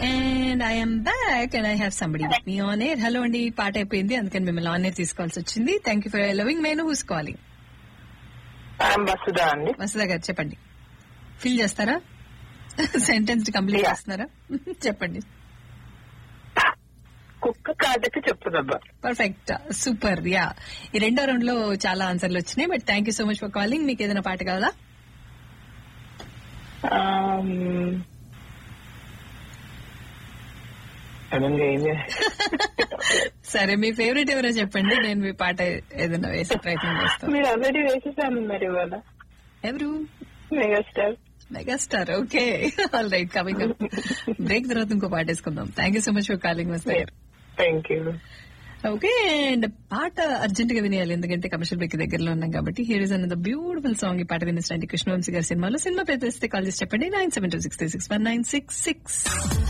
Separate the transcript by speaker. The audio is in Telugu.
Speaker 1: And I'm back and I have somebody with me on air hello అండి పాట అయిపోయింది అందుకని మిమ్మల్ని ఆన్ ఎయిర్ తీసుకోవాల్సి వచ్చింది థ్యాంక్ యూ ఫర్ లవింగ్ మేను హూస్ కాలింగ్
Speaker 2: ఐఎమ్ బసుదా అండి
Speaker 1: వసుదా గారు చెప్పండి ఫిల్ చేస్తారా సెంటెన్స్ కంప్లీట్
Speaker 2: Yeah.
Speaker 1: చేస్తున్నారా చెప్పండి
Speaker 2: కుక్క కాటకి చెప్పుదబ్బా
Speaker 1: పర్ఫెక్ట్ సూపర్ యా ఈ రెండో రౌండ్ లో చాలా ఆన్సర్లు వచ్చినాయి but thank you so much for calling మీకు ఏదైనా పాట కావాలా
Speaker 2: సడన్గా ఏం చే-
Speaker 1: సరే మీ ఫేవరెట్ ఎవరో చెప్పండి నేను మీ పాట ఏదైనా వేసే ప్రయత్నం చేస్తాను
Speaker 2: మీరు ఆల్రెడీ వేసేసామన్నారు ఇవాళ
Speaker 1: ఎవరు
Speaker 2: megastar
Speaker 1: megastar okay all right coming break తర్వాత ఇంకో పాట వేసుకుందాం thank you so much for calling వస్తే
Speaker 2: థ్యాంక్ యూ
Speaker 1: ఓకే అండ్ పాట అర్జెంట్ గా వినేయాలి ఎందుకంటే కమర్షియల్ బ్రేక్ దగ్గరలో ఉన్నాం కాబట్టి here is an beautiful song ఈ పాట వినిస్తాండి కృష్ణవంశీ గారి సినిమాలో సినిమా పేరు తెలిస్తే కాల్ చేసి చెప్పండి nine seven two six three six one nine six six